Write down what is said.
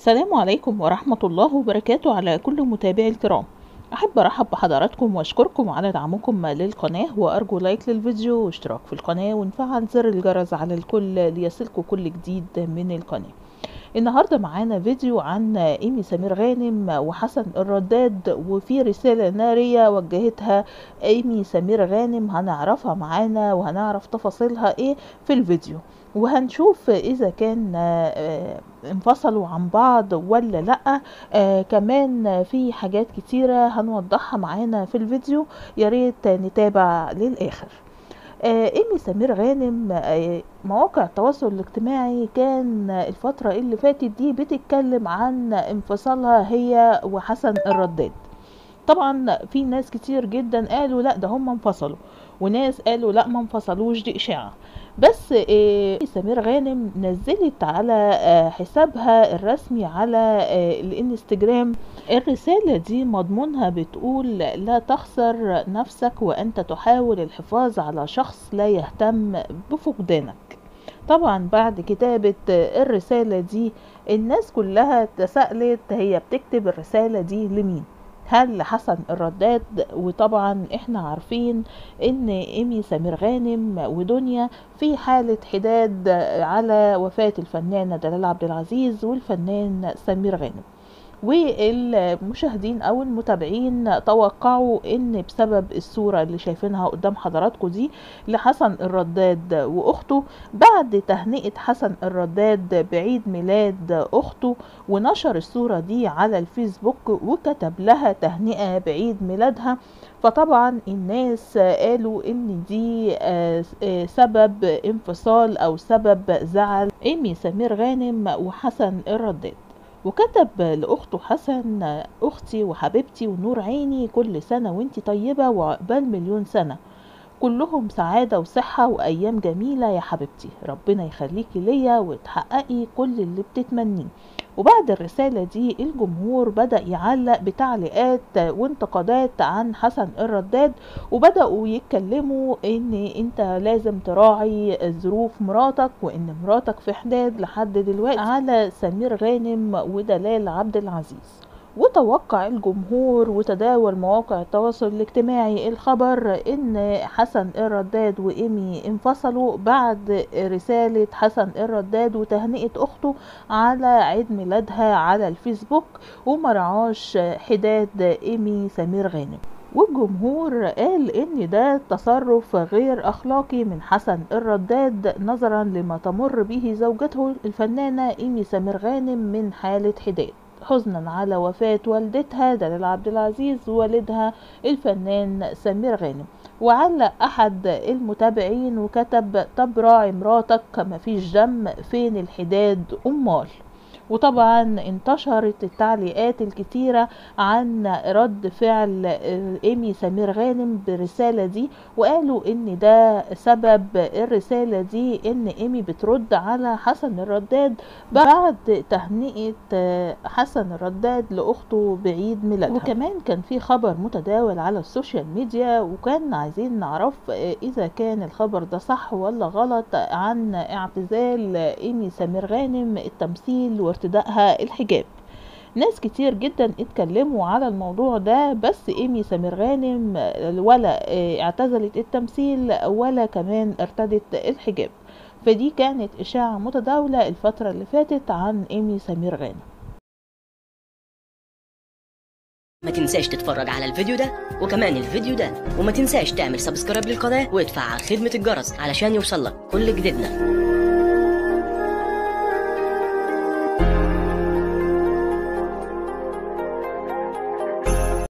السلام عليكم ورحمة الله وبركاته على كل متابعي الكرام أحب أرحب بحضراتكم وأشكركم على دعمكم للقناة وأرجو لايك للفيديو واشتراك في القناة ونفعل زر الجرس على الكل ليصلكم كل جديد من القناة النهاردة معانا فيديو عن إيمي سمير غانم وحسن الرداد وفي رسالة نارية وجهتها إيمي سمير غانم هنعرفها معانا وهنعرف تفاصيلها إيه في الفيديو وهنشوف إذا كان آه، انفصلوا عن بعض ولا لأ آه كمان في حاجات كتيرة هنوضحها معانا في الفيديو ياريت نتابع للآخر آه إيمي سمير غانم آه مواقع التواصل الاجتماعي كان الفترة اللي فاتت دي بتتكلم عن انفصالها هي وحسن الرداد طبعا في ناس كتير جدا قالوا لا ده هم انفصلوا وناس قالوا لا ما انفصلوش دي اشاعه بس إيه سمير غانم نزلت على آه، حسابها الرسمي على آه، الانستجرام الرسالة دي مضمونها بتقول لا تخسر نفسك وانت تحاول الحفاظ على شخص لا يهتم بفقدانك طبعا بعد كتابة الرسالة دي الناس كلها تسألت هي بتكتب الرسالة دي لمين هل حسن الرداد وطبعا احنا عارفين ان ايمي سمير غانم ودنيا في حالة حداد على وفاة الفنانة دلال عبد العزيز والفنان سمير غانم والمشاهدين او المتابعين توقعوا ان بسبب الصورة اللي شايفينها قدام حضراتكم دي لحسن الرداد واخته بعد تهنئة حسن الرداد بعيد ميلاد اخته ونشر الصورة دي على الفيسبوك وكتب لها تهنئة بعيد ميلادها فطبعا الناس قالوا ان دي آه، آه، سبب انفصال او سبب زعل ايمي سمير غانم وحسن الرداد وكتب لأخته حسن أختي وحبيبتي ونور عيني كل سنة وانتي طيبة وعقبال مليون سنة كلهم سعادة وصحة وأيام جميلة يا حبيبتي ربنا يخليكي ليا وتحققي كل اللي بتتمنيه وبعد الرسالة دي الجمهور بدأ يعلق بتعليقات وانتقادات عن حسن الرداد وبدأوا يتكلموا ان انت لازم تراعي ظروف مراتك وان مراتك في حداد لحد دلوقتي على سمير غانم ودلال عبد العزيز وتوقع الجمهور وتداول مواقع التواصل الاجتماعي الخبر ان حسن الرداد وايمي انفصلوا بعد رسالة حسن الرداد وتهنئة اخته على عيد ميلادها على الفيسبوك ومرعاش حداد ايمي سمير غانم والجمهور قال ان ده تصرف غير اخلاقي من حسن الرداد نظرا لما تمر به زوجته الفنانة ايمي سمير غانم من حالة حداد حزنا على وفاة والدتها دلال عبد العزيز ووالدها الفنان سمير غانم وعلق احد المتابعين وكتب طب راعي مراتك مفيش دم فين الحداد امال وطبعا انتشرت التعليقات الكتيرة عن رد فعل ايمي سمير غانم بالرسالة دي وقالوا ان ده سبب الرسالة دي ان ايمي بترد على حسن الرداد بعد تهنئة حسن الرداد لاخته بعيد ميلادها وكمان كان في خبر متداول على السوشيال ميديا وكان عايزين نعرف اذا كان الخبر ده صح ولا غلط عن اعتزال ايمي سمير غانم التمثيل وارتدائها الحجاب ناس كتير جدا اتكلموا على الموضوع ده بس ايمي سمير غانم ولا اعتزلت التمثيل ولا كمان ارتدت الحجاب فدي كانت اشاعة متداولة الفترة اللي فاتت عن ايمي سمير غانم ما تنساش تتفرج على الفيديو ده وكمان الفيديو ده وما تنساش تعمل سبسكرايب للقناة وتفعل خدمة الجرس علشان يوصلك كل جديدنا